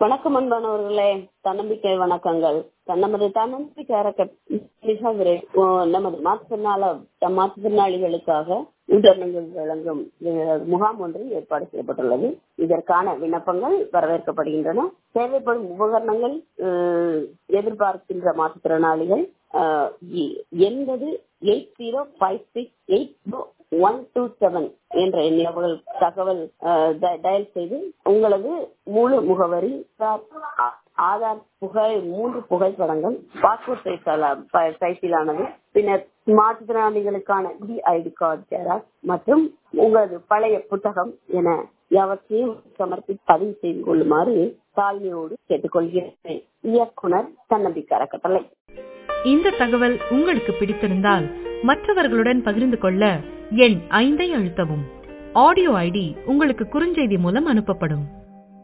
வணக்கம் அன்பானவர்களே தன்னம்பிக்கை வணக்கங்கள் நமது தன்னம்பிக்கை அறக்கட்டளை விரை- ஓ, நமது மாற்றுத்திறனாள மாற்றுத்திறனாளிகளுக்காக உபகரணங்கள் வழங்கும் அஹ், முகாம் ஒன்று ஏற்பாடு செய்யப்பட்டுள்ளது இதற்கான விண்ணப்பங்கள் வரவேற்கப்படுகின்றன தேவைப்படும் உபகரணங்கள் அஹ், எதிர்பார்க்கின்ற மாற்றுத்திறனாளிகள் அஹ், எ- எண்பது eight zero five six eight one two seven என்ற எண்ணில் தகவல் அஹ், ட- டயல் செய்து உங்களது முழு முகவரி ஆ- ஆ- ஆதார் புகை மூன்று புகைப்படங்கள் பாஸ்போர்ட் சைஸ் அள- ப- சைஸிலானது பின்னர் மாற்றுத்திறனாளிகளுக்கான ஐடி கார்டு ஜெராக்ஸ் மற்றும் உங்களது பழைய புத்தகம் என எவற்றையும் சமர்ப்பி பதிவு செய்து கொள்ளுமாறு தாழ்மையோடு கேட்டுக்கொள்கிறேன் இயக்குனர் தன்னம்பிக்கை அறக்கட்டளை இந்த தகவல் உங்களுக்கு பிடித்திருந்தால் மற்றவர்களுடன் பகிர்ந்து கொள்ள எண் ஐந்தை அழுத்தவும் ஆடியோ ஐடி உங்களுக்கு குறுஞ்செய்தி மூலம் அனுப்பப்படும்